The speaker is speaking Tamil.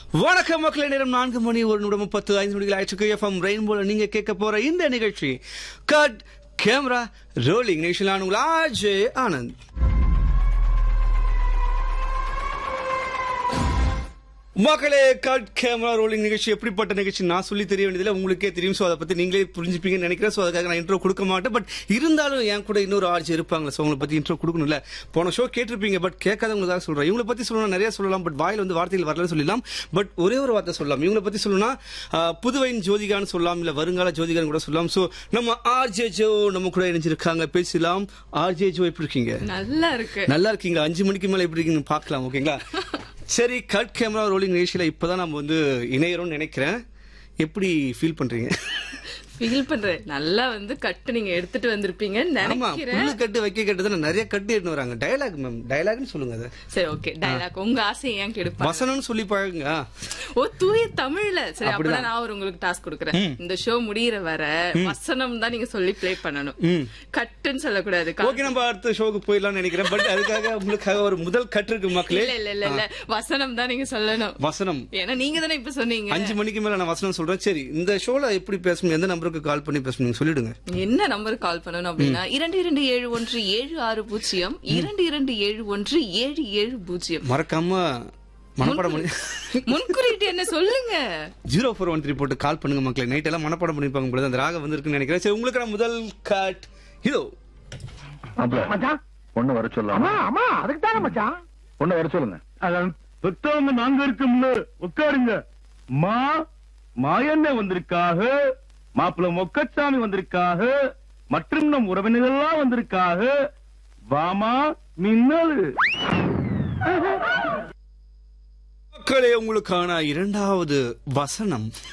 வணக்கம் மக்களே நேரம் நான்கு மணி ஒரு நிமிடம் பத்து ஐந்து மணிகள் ஆயிடுச்சு எஃப்எம் ரெயின்போல நீங்க கேட்க போற இந்த நிகழ்ச்சி கட் கேமரா ரோலிங் நிகழ்ச்சியில் நான் உங்கள் ஆஜே ஆனந்த் மக்களே கட் கேமரா ரோலிங் நிகழ்ச்சி எப்படிப்பட்ட நிகழ்ச்சி நான் சொல்லி தெரிய வேண்டியதில்லை உங்களுக்கே தெரியும் ஸோ அதை பத்தி நீங்களே புரிஞ்சுப்பீங்கன்னு நினைக்கிறேன் ஸோ அதுக்காக நான் இன்ட்ரோ கொடுக்க மாட்டேன் பட் இருந்தாலும் என் கூட இன்னொரு ஆர்ஜி இருப்பாங்க ஸோ உங்களை பத்தி இன்ட்ரோ கொடுக்கணும்ல போன ஷோ கேட்டிருப்பீங்க பட் கேட்காதவங்களுக்காக சொல்றேன் இவங்களை பத்தி சொல்லணும் நிறைய சொல்லலாம் பட் வாயில் வந்து வார்த்தைகள் வரலன்னு சொல்லலாம் பட் ஒரே ஒரு வார்த்தை சொல்லலாம் இவங்களை பத்தி சொல்லணும்னா ஆஹ், புதுவையின் ஜோதிகான்னு சொல்லலாம் இல்ல வருங்கால ஜோதிகான்னு கூட சொல்லலாம் ஸோ நம்ம ஆர்ஜே ஜோ நம்ம கூட இணைஞ்சிருக்காங்க பேசலாம் ஆர்ஜே ஜோ எப்படி இருக்கீங்க நல்லா இருக்கு நல்லா இருக்கீங்களா அஞ்சு மணிக்கு மேல எப்படி இருக்கீங்கன்னு பார்க்கலாம் ஓகேங்களா சரி கட் கேமரா ரோலிங் நிகழ்ச்சியில இப்பதான் நம்ம வந்து இணையறோம்னு நினைக்கிறேன் எப்படி ஃபீல் பண்றீங்க ஃபீல் பண்றேன் நல்லா வந்து கட்டு நீங்க எடுத்துட்டு வந்திருப்பீங்கன்னு ஆமா நினைக்கிறேன் புல்லு கட்டு வைக்க கட்டு தானே நிறைய கட்டு எடுத்து வராங்க டயலாக் மேம் டயலாக்னு சொல்லுங்க அதை சரி ஓகே டயலாக் உங்க ஆசையை ஏன் கெடுப்பா வசனம்னு சொல்லி பழகுங்க ஓ தூய தமிழ்ல சரி அப்படிதான். அப்பதான் நான் ஒரு உங்களுக்கு டாஸ்க் கொடுக்குறேன் இந்த ஷோ முடியற வர வசனம் தான் நீங்க சொல்லி ப்ளே பண்ணணும் ம். கட்டுன்னு சொல்லக்கூடாது ஓகே நம்ம அடுத்த ஷோக்கு போயிடலாம்னு நினைக்கிறேன் பட் அதுக்காக உங்களுக்காக ஒரு முதல் கட்டு இருக்கு மக்களே இல்ல இல்ல இல்ல இல்ல வசனம் தான் நீங்க சொல்லணும் வசனம் ஏன்னா நீங்க தானே இப்ப சொன்னீங்க அஞ்சு மணிக்கு மேல நான் வசனம் சொல்றேன் சரி இந்த ஷோல எப்படி பேசணும் எந்த நம்பருக்கு கால் பண்ணி பேசணும் நீங்க சொல்லிடுங்க என்ன நம்பருக்கு கால் பண்ணணும் அப்படின்னா இரண்டு இரண்டு ஏழு ஒன்று ஏழு ஆறு பூஜ்ஜியம் இரண்டு இரண்டு ஏழு ஒன்று ஏழு ஏழு பூஜ்ஜியம் மறக்காம மனப்பாடம் பண்ணி முன்குறிட்டு என்ன சொல்லுங்க ஜீரோ ஃபோர் ஒன் த்ரீ போட்டு கால் பண்ணுங்க மக்களே நைட் எல்லாம் மனப்பாடம் பண்ணிருப்பாங்க பொழுது அந்த ராகம் வந்திருக்குன்னு நினைக்கிறேன் சரி உங்களுக்கு நான் முதல் கட் இதோ மச்சான் பொண்ணு வர சொல்லலாம் ஆமா அதுக்கு தானே மச்சான் பொண்ணு வர சொல்லுங்க அதான் பெத்தவங்க நாங்க இருக்கோம்ல உட்காருங்க மா மாயண்ணே வந்திருக்காக மாப்பிள்ள மொக்கச்சாமி வந்திருக்காக மற்றும் நம் உறவினர்கள்லாம் வந்திருக்காக வாமா மின்னல் மக்களே உங்களுக்கான இரண்டாவது வசனம்